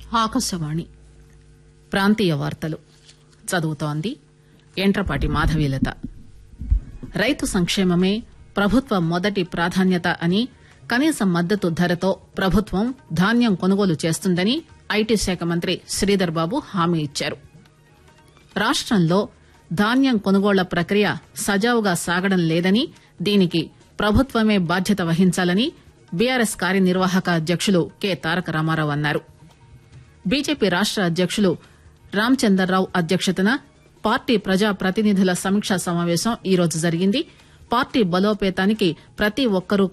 ఆకాశవాణి ప్రాంతీయ వార్తలు చదువుతోంది ఎంట్రపాటి మాధవీలత రైతు సంక్షేమమే ప్రభుత్వ మొదటి ప్రాధాన్యత అని కనీస మద్దతు ధరతో ప్రభుత్వం ధాన్యం కొనుగోలు చేస్తుందని ఐటీ శాఖ మంత్రి శ్రీధర్ బాబు హామీ ఇచ్చారు రాష్టంలో ధాన్యం కొనుగోళ్ల ప్రక్రియ సజావుగా సాగడం లేదని దీనికి ప్రభుత్వమే బాధ్యత వహించాలని బీఆర్ఎస్ కార్యనిర్వాహక అధ్యకులు కె తారక రామారావు అన్నారు బీజేపీ రాష్ట అధ్యకులు రామచందర్రావు అధ్యక్షతన పార్టీ ప్రజా ప్రతినిధుల సమీక్షా సమావేశం ఈరోజు జరిగింది పార్టీ బలోపేతానికి ప్రతి ఒక్కరూ